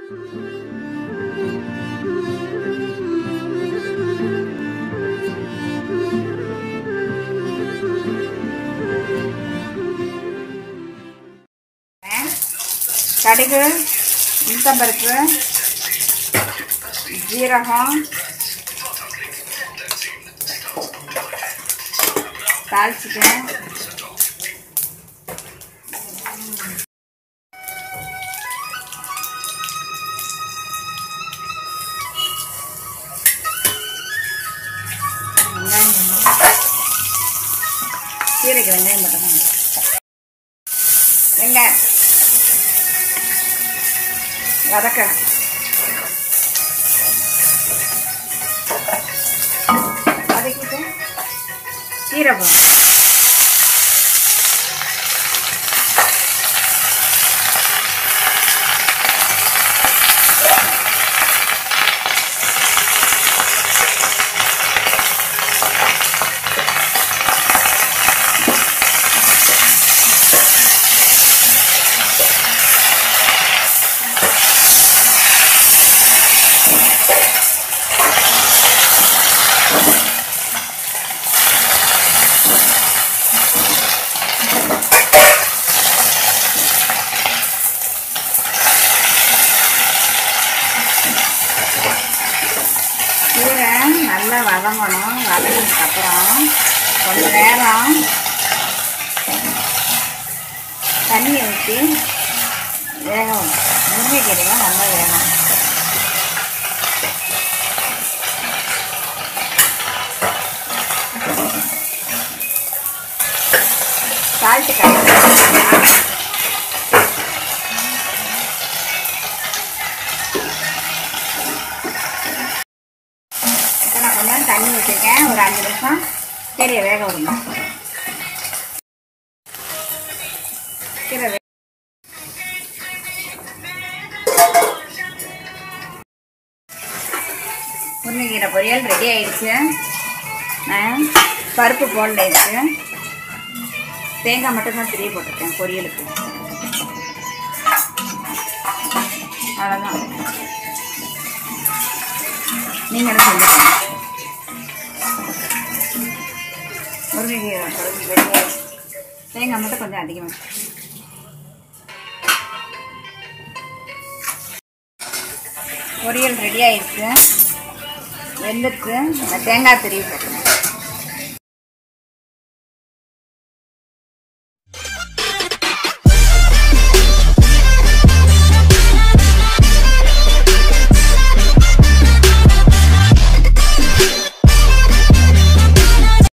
கடுகு உளுத்தம்பருப்பு ஜீரகம் தாளிச்சிட்டேன் வெங்காயம் கொஞ்சம் கீரைக்கு வெங்காயம் போட்டோம் வெங்காயம் வதக்கணும் வதக்கிட்டு கீரை போடணும் கீரை நல்லா வதங்கணும் வதங்கினதுக்கப்புறம் கொஞ்ச நேரம் தண்ணியை ஊற்றி வேகணும் முருங்கைக்கீரைலாம் நல்லா வேகணும் சால்ட்டு கலந்து இப்போ நான் கொஞ்சம் தண்ணி வச்சுருக்கேன் ஒரு அஞ்சு நிமிஷம் கீரையை வேக விடணும் கீரை வே முருங்கைக்கீரை பொரியல் ரெடி ஆயிடுச்சு நான் பருப்பு போடல இருக்கு தேங்காய் மட்டும்தான் திரிய போட்டிருக்கேன் பொரியலுக்கு அவ்வளோதான் நீங்களும் செஞ்சுக்கோங்க முருங்கைக்கீரை குழம்பு வெளியே தேங்காய் மட்டும் கொஞ்சம் அதிகமாக பொரியல் ரெடி ஆயிடுச்சு வெந்துட்டு இந்த தேங்காய் திருவி போட்டுருங்க